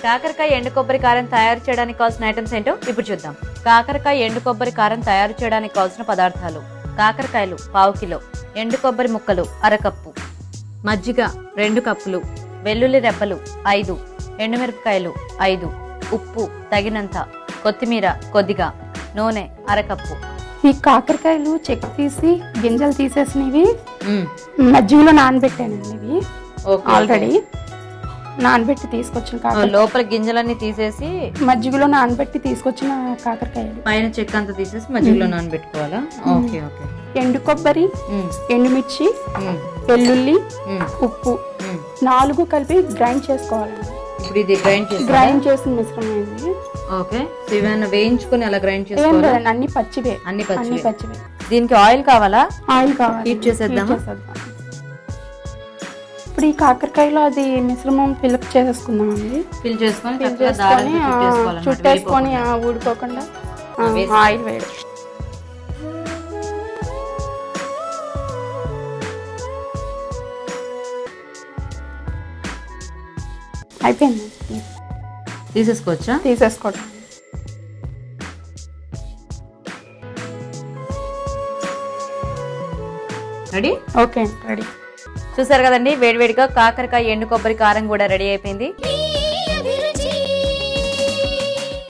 కాకరకాయ ఎండు కొబ్బరి కారం తయారు చేయడానికి కావాల్సిన ఐటమ్స్ ఏంటో ఇప్పుడు చూద్దాం కాకరకాయ ఎండు కొబ్బరి కారం తయారు చేయడానికి కావాల్సిన పదార్థాలు కాకరకాయలు పావు కిలో ఎండు కొబ్బరి ముక్కలు అరకప్పు మజ్జిగ రెండు కప్పులు వెల్లుల్లి రెబ్బలు ఐదు ఎండుమిరపకాయలు ఐదు ఉప్పు తగినంత కొత్తిమీర కొద్దిగా నూనె అరకప్పు ఈ కాకరకాయలు చెక్కు తీసి గింజలు తీసేసినవి మ్మ్. మజ్జిగలో నానబెట్టానండి ఇవి ఓకే, ఆల్రెడీ నానబెట్టి తీసుకొచ్చిన ఓకే. కాకర లోపల గింజలన్నీ తీసేసి మజ్జిగలో నానబెట్టి తీసుకొచ్చిన కాకరకాయలు పైన చెక్క అంతా తీసేసి మజ్జిగలో నానబెట్టుకోవాలా ఓకే ఓకే ఎండు కొబ్బరి మ్మ్. ఎండుమిర్చి మ్మ్. వెల్లుల్లి మ్మ్. ఉప్పు మ్మ్. నాలుగు కలిపి గ్రైండ్ చేసుకోవాలండి ఇప్పుడు ఇది గ్రైండ్ చేసి గ్రైండ్ చేసిన మిశ్రమం ఇది ఓకే సో ఇవన్నీ వేయించుకొని అలా గ్రైండ్ ఏం చేసుకోవాలి లేదండి అన్ని పచ్చివే అన్ని అన్ని పచ్చి పచ్చివే దీనికి ఆయిల్ కావాలా ఆయిల్ కావాలి Heat చేసేద్దామా? Heat చేసేద్దాం. ఇప్పుడు ఈ కాకరకాయలో అది మిశ్రమం ఫిల్అప్ చేసేసుకుందామండి ఫిల్ చేసుకొని ఫిల్ చక్కగా దారాలతో చేసుకొని ఆ, చుట్టేసుకోవాలన్నమాట, చుట్టేసుకొని వెళ్ళిపోకుండా. ఆ, ఊడిపోకుండా ఆ, వేసి- ఆయిల్ వేడి అయిపోయింది తీసేసుకోవచ్చా తీసేసుకోవడం రెడీ ఓకే రెడీ చూసారు కదండి వేడివేడిగా కాకరకాయ ఎండు కొబ్బరి కారం కూడా రెడీ అయిపోయింది మీ